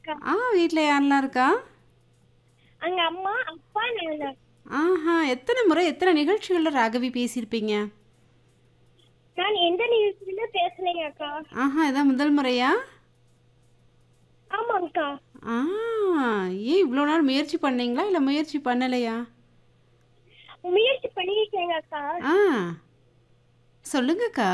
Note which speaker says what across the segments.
Speaker 1: அக்கா
Speaker 2: ஆ வீட்டில் யாரெல்லாம் இருக்கா
Speaker 1: அங்க அம்மா அப்பா நான்
Speaker 2: ஆஹா எத்தனை முறை எத்தனை நிகழ்ச்சிகளில் ராகவி பேசியிருப்பீங்க
Speaker 1: நான் எந்த நிகழ்ச்சியில பேசலைங்க அக்கா
Speaker 2: ஆஹா இதான் முதல் முறையா
Speaker 1: ஆமாங்கக்கா
Speaker 2: ஆ ஏன் இவ்வளோ நாள் முயற்சி பண்ணீங்களா இல்லை முயற்சி பண்ணலையா
Speaker 1: முயற்சி பண்ணிருக்கேங்க அக்கா
Speaker 2: ஆ சொல்லுங்கக்கா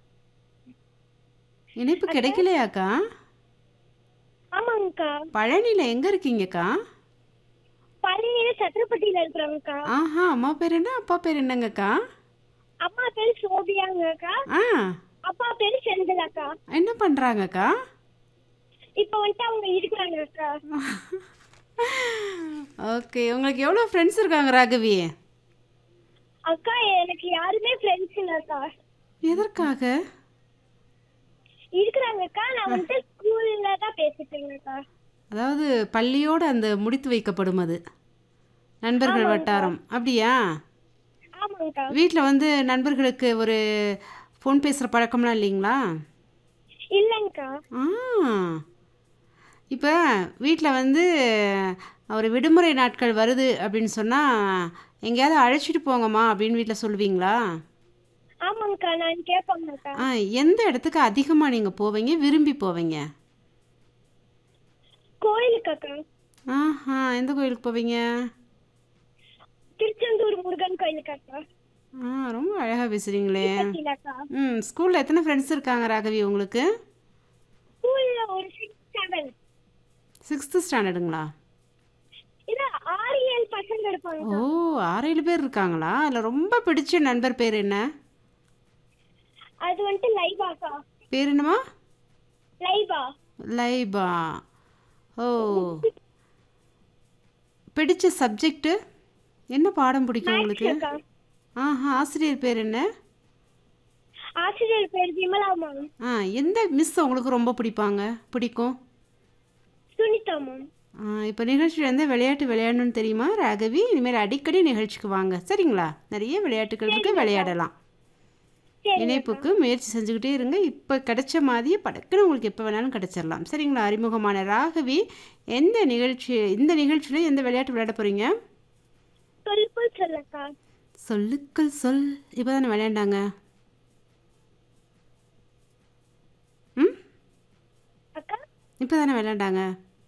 Speaker 2: இணைப்பு கிடைக்கலையாக்கா
Speaker 1: ஆமாங்கக்கா
Speaker 2: பழனியில் எங்கே இருக்கீங்கக்கா
Speaker 1: பழனியில சத்திரப்பட்டியில இருக்கிறவங்கக்கா
Speaker 2: ஆஹா அம்மா பேர் என்ன அப்பா பேர் என்னங்கக்கா
Speaker 1: அம்மா பேரு சோபியாங்கக்கா
Speaker 2: ஆ
Speaker 1: அப்பா பேரு செந்திலாக்கா
Speaker 2: என்ன பண்ணுறாங்கக்கா
Speaker 1: இப்ப வந்துட்டு அவங்க இருக்கிறாங்க அக்கா
Speaker 2: ஓகே உங்களுக்கு எவ்வளோ ஃப்ரெண்ட்ஸ் இருக்காங்க ராகவி
Speaker 1: அக்கா எனக்கு யாருமே ஃப்ரெண்ட்ஸ் இல்லக்கா
Speaker 2: எதற்காக
Speaker 1: இருக்கிறாங்கக்கா நான் வந்துட்டு ஸ்கூல்ல தான் பேசிட்டு இருந்தேன்க்கா
Speaker 2: அதாவது பள்ளியோடு அந்த முடித்து வைக்கப்படும் அது நண்பர்கள் வட்டாரம் அப்படியா
Speaker 1: ஆமாங்கக்கா
Speaker 2: வீட்டில் வந்து நண்பர்களுக்கு ஒரு ஃபோன் பேசுகிற பழக்கம்லாம் இல்லைங்களா
Speaker 1: இல்லைங்கக்கா
Speaker 2: ஆ இப்போ வீட்டில் வந்து ஒரு விடுமுறை நாட்கள் வருது அப்படின்னு சொன்னால் எங்கேயாவது அழைச்சிட்டு போங்கம்மா அப்படின்னு வீட்டில் சொல்லுவீங்களா
Speaker 1: ஆமாங்கக்கா நான் கேட்பாங்கக்கா
Speaker 2: ஆ எந்த இடத்துக்கு அதிகமாக நீங்கள் போவீங்க விரும்பி போவீங்க
Speaker 1: கோயிலுக்கு அக்கா
Speaker 2: ஆஹா எந்த கோயிலுக்கு போவீங்க
Speaker 1: திருச்செந்தூர் முருகன் கோயிலுக்கு அக்கா
Speaker 2: ஆ ரொம்ப அழகாக பேசுகிறீங்களே
Speaker 1: திருப்பதியிலக்கா
Speaker 2: ம் ஸ்கூலில் எத்தனை ஃப்ரெண்ட்ஸ் இருக்காங்க ராகவி உங்களுக்கு
Speaker 1: ஸ்கூல்ல ஒரு சிக்ஸ் செவன்
Speaker 2: சிக்ஸ்த்து ஸ்டாண்டர்டுங்களா
Speaker 1: இல்ல ஆறு ஏழு பசங்க இருப்பாங்க
Speaker 2: ஓ ஆறு ஏழு பேர் இருக்காங்களா அதில் ரொம்ப பிடிச்ச நண்பர் பேர் என்ன
Speaker 1: அது வந்துட்டு லைவாக்கா
Speaker 2: பேர் என்னம்மா
Speaker 1: லைவா
Speaker 2: லைபா ஓ பிடிச்ச சப்ஜெக்ட்டு என்ன பாடம் பிடிக்கும் உங்களுக்கு
Speaker 1: அக்கா
Speaker 2: ஆஹா ஆசிரியர் பேர் என்ன
Speaker 1: ஆசிரியர் பேர் விமலா மேம்
Speaker 2: ஆ எந்த மிஸ் உங்களுக்கு ரொம்ப பிடிப்பாங்க பிடிக்கும்
Speaker 1: சுனிதா மேம்
Speaker 2: இப்போ நிகழ்ச்சியில் இருந்து விளையாட்டு விளையாடணும்னு தெரியுமா ராகவி இனிமேல் அடிக்கடி நிகழ்ச்சிக்கு வாங்க சரிங்களா நிறைய விளையாட்டுகள் இருக்கு விளையாடலாம்
Speaker 1: சரி
Speaker 2: இணைப்புக்கு முயற்சி செஞ்சுக்கிட்டே இருங்க இப்போ கிடைச்ச மாதிரியே படக்குன்னு உங்களுக்கு எப்போ வேணாலும் கிடைச்சிடலாம் சரிங்களா அறிமுகமான ராகவி எந்த நிகழ்ச்சி இந்த நிகழ்ச்சியில் எந்த விளையாட்டு விளையாட போகிறீங்க
Speaker 1: சொல்லுக்குள் சொல்லக்கா
Speaker 2: சொல்லுக்கள் சொல் இப்போ தானே விளையாண்டாங்க ம்
Speaker 1: அக்கா
Speaker 2: இப்போ தானே விளையாண்டாங்க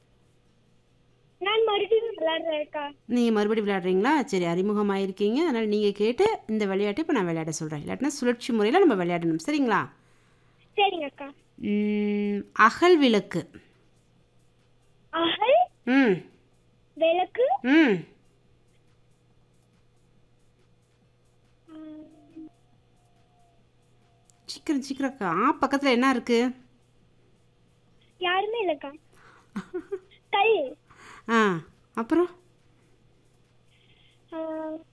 Speaker 1: நான் மறுபடியும் விளையாடுறேன்க்கா
Speaker 2: நீங்கள் மறுபடியும் விளையாடுறீங்களா சரி அறிமுகமாயிருக்கீங்க அதனால் நீங்கள் கேட்டு இந்த விளையாட்டை இப்போ நான் விளையாட சொல்கிறேன் இல்லாட்டினா சுழற்சி முறையில் நம்ம விளையாடணும் சரிங்களா
Speaker 1: சரிங்க அக்கா
Speaker 2: ம், அகல் விளக்கு
Speaker 1: அகல்
Speaker 2: ம்
Speaker 1: விளக்கு
Speaker 2: ம் சீக்கிரம் சீக்கிரம் அக்கா. ஆ பக்கத்தில் என்ன இருக்கு
Speaker 1: யாருமே இல்லக்கா கல்
Speaker 2: ஆ அப்புறம்
Speaker 1: ஆ,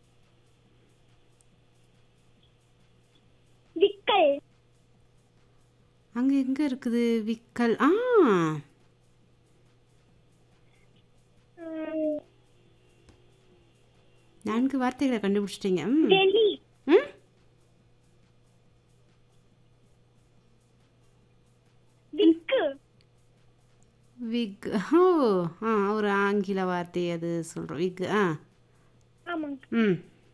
Speaker 1: விக்கல்
Speaker 2: அங்கே எங்கே இருக்குது விக்கல் ஆ
Speaker 1: ம்,
Speaker 2: நான்கு வார்த்தைகளை கண்டுபிடிச்சிட்டீங்க ம்
Speaker 1: வெளி
Speaker 2: ம்
Speaker 1: விக்கு
Speaker 2: விக் ஓ ஆ ஒரு ஆங்கில வார்த்தை அது சொல்கிறோம் விக் ஆ
Speaker 1: ஆமாங்க
Speaker 2: ம்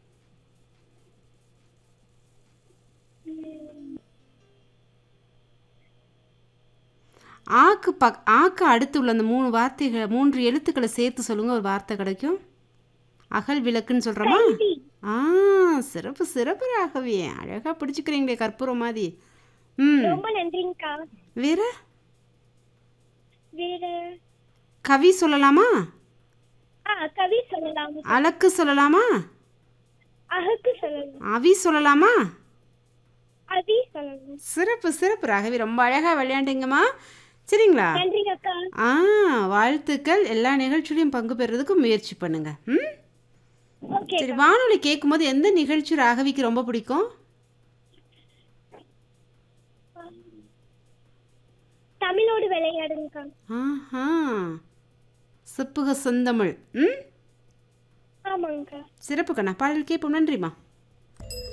Speaker 2: ஆக்கு பக் ஆக்கு அடுத்து உள்ள அந்த மூணு வார்த்தைகளை மூன்று எழுத்துக்களை சேர்த்து சொல்லுங்க ஒரு வார்த்தை கிடைக்கும் அகல் விளக்குன்னு சொல்கிறோமா
Speaker 1: கைதி
Speaker 2: ஆ சிறப்பு சிறப்பு ராகவி அழகாக பிடிச்சிக்கிறீங்களே கற்பூரம் மாதிரி ம்
Speaker 1: ரொம்ப நன்றிங்கக்கா
Speaker 2: வேற
Speaker 1: வேற
Speaker 2: கவி சொல்லலாமா
Speaker 1: ஆ கவி சொல்லலாம்
Speaker 2: அலக்கு சொல்லலாமா
Speaker 1: அகக்கு சொல்லலாம்
Speaker 2: அவி சொல்லலாமா
Speaker 1: அதி சொல்லலாம்
Speaker 2: சிறப்பு சிறப்பு ராகவி ரொம்ப அழகாக விளையாண்டுங்கம்மா சரிங்களா
Speaker 1: நன்றிங்க அக்கா
Speaker 2: ஆ வாழ்த்துக்கள் எல்லா நிகழ்ச்சியிலையும் பங்கு பெறுறதுக்கு முயற்சி பண்ணுங்க ம்
Speaker 1: ஓகே
Speaker 2: சரி வானொலி கேட்கும்போது எந்த நிகழ்ச்சி ராகவிக்கு ரொம்ப பிடிக்கும்
Speaker 1: தமிழோடு விளையாடுங்கக்கா
Speaker 2: ஆஹா செப்புக செந்தமிழ் ம்
Speaker 1: ஆமாங்கக்கா
Speaker 2: சிறப்பு கண்ணா பாடல் கேட்போம் நன்றிம்மா